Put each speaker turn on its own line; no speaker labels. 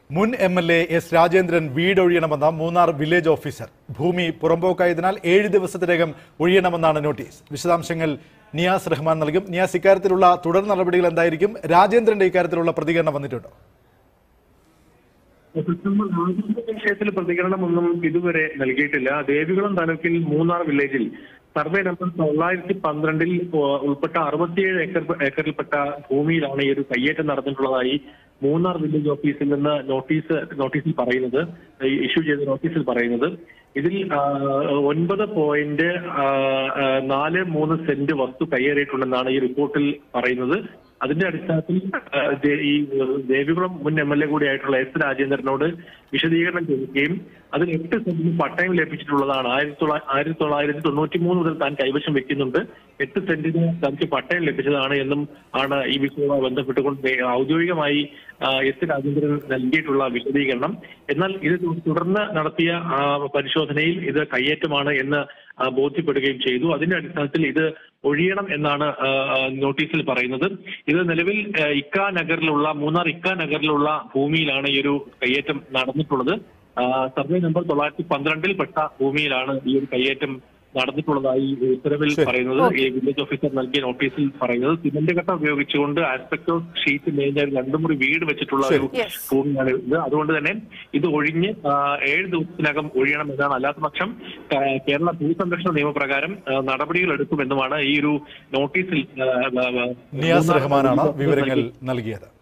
മുൻ M L A S Rajendran വീടൊഴിയണമെന്ന Munnar village officer ഭൂമി പുറമ്പോക്കായതിനാൽ ഏഴ് ദിവസത്തിനകം ഒഴിയണമെന്നാണ് നോട്ടീസ് വിശദാംശങ്ങൾ നിയാസ് റഹ്മാൻ നൽകും നിയാസ് ഇക്കാര്യത്തിലുള്ള തുടർ നടപടികൾ എന്തായിരിക്കും രാജേന്ദ്രന്റെ ഇക്കാര്യത്തിലുള്ള പ്രതികരണം വന്നിട്ടുണ്ടോ
സെപ്റ്റംബർ ആദ്യത്തെ വിഷയത്തിൽ പ്രതികരണമൊന്നും ഇതുവരെ നൽകിയിട്ടില്ല ദേവികുളം താലൂക്കിൽ മൂന്നാർ വില്ലേജിൽ സർവേ നമ്പർ തൊള്ളായിരത്തി പന്ത്രണ്ടിൽ ഉ- ഉൾപ്പെട്ട അറുപത്തിയേഴ് ഏക്കർ ഏക്കറിൽപ്പെട്ട ഭൂമിയിലാണ് ഈ ഒരു കയ്യേറ്റം നടന്നിട്ടുള്ളതായി മൂന്നാർ വില്ലേജ് ഓഫീസിൽ നിന്ന് നോട്ടീസ് നോട്ടീസിൽ പറയുന്നത് ഈ ഇഷ്യൂ ചെയ്ത നോട്ടീസിൽ പറയുന്നത് ഇതിൽ ആ, ഒൻപത് പോയിന്റ് ആ, ആ, നാല് മൂന്ന് സെന്റ് വസ്തു കയ്യേറിയിട്ടുണ്ടെന്നാണ് ഈ റിപ്പോർട്ടിൽ പറയുന്നത് അതിന്റെ അടിസ്ഥാനത്തിൽ ആ, ദേ- ഈ ഏഹ്, ദേവികുളം മുൻ എം എൽ എ കൂടിയായിട്ടുള്ള എസ് രാജേന്ദ്രനോട് വിശദീകരണം ചോദിക്കുകയും അതിന് എട്ട് സെന്റിന് പട്ടയം ലഭിച്ചിട്ടുള്ളതാണ് ആയിരത്തി തൊള്ളാ- ആയിരത്തി തൊള്ളായിരത്തി തൊണ്ണൂറ്റി മൂന്ന് മുതൽ താൻ കൈവശം വെക്കുന്നുണ്ട് എട്ട് സെന്റിന് തനിക്ക് പട്ടയം ലഭിച്ചതാണ് എന്നും ആണ് ഈ വിഷയവുമായി ബന്ധപ്പെട്ടുകൊണ്ട് ദേ- ഔദ്യോഗികമായി ആ, എസ് രാജേന്ദ്രൻ നൽകിയിട്ടുള്ള വിശദീകരണം എന്നാൽ ഇത് തു- തുടർന്ന് നടത്തിയ ആ, പരിശോധനയിൽ ഇത് കയ്യേറ്റമാണ് എന്ന് ആ, ബോധ്യപ്പെടുകയും ചെയ്തു അതിന്റെ അടിസ്ഥാനത്തിൽ ഇത് ഒഴിയണം എന്നാണ് ആ, ആ, നോട്ടീസിൽ പറയുന്നത് ഇത് നിലവിൽ ആ, ഇക്ക നഗറിലുള്ള മൂന്നാർ ഇക്ക നഗറിലുള്ള ഭൂമിയിലാണ് ഈ ഒരു കയ്യേറ്റം നടന്നിട്ടുള്ളത് ആ, സർവേ നമ്പർ തൊള്ളായിരത്തി പന്ത്രണ്ടിൽ പെട്ട ഭൂമിയിലാണ് ഈ ഒരു കയ്യേറ്റം നടന്നിട്ടുള്ളതായി ഉത്തരവിൽ
ശരി.
പറയുന്നത് ഈ വില്ലേജ് ഓഫീസർ നൽകിയ നോട്ടീസിൽ പറയുന്നത് സിമന്റ് കട്ട ഉപയോഗിച്ചുകൊണ്ട് ആസ്പെക്ടോ ഷീറ്റ് മേഞ്ഞ ഒരു രണ്ടു മുറി വീട് വെച്ചിട്ടുള്ള ഒരു
ശരി.
Yes.
ഭൂമിയാണ് ഇത് അതുകൊണ്ട് തന്നെ ഇത് ഒഴിഞ്ഞ് ആ, ഏഴ് ദിവസത്തിനകം ഒഴിയണം എന്നാണ് അല്ലാത്ത പക്ഷം ആ, കേരള ഭൂസംരക്ഷണ നിയമപ്രകാരം ആ, നടപടികൾ എടുക്കുമെന്നുമാണ് ഈ ഒരു നോട്ടീസിൽ ആ, ആ, ആ,
നിയാസ്
മൂന്നാർ
റഹ്മാനാണ്
വില്ലേജ് ഓഫീസർ
വിവരങ്ങൾ
നൽകിയ
നൽകിയത്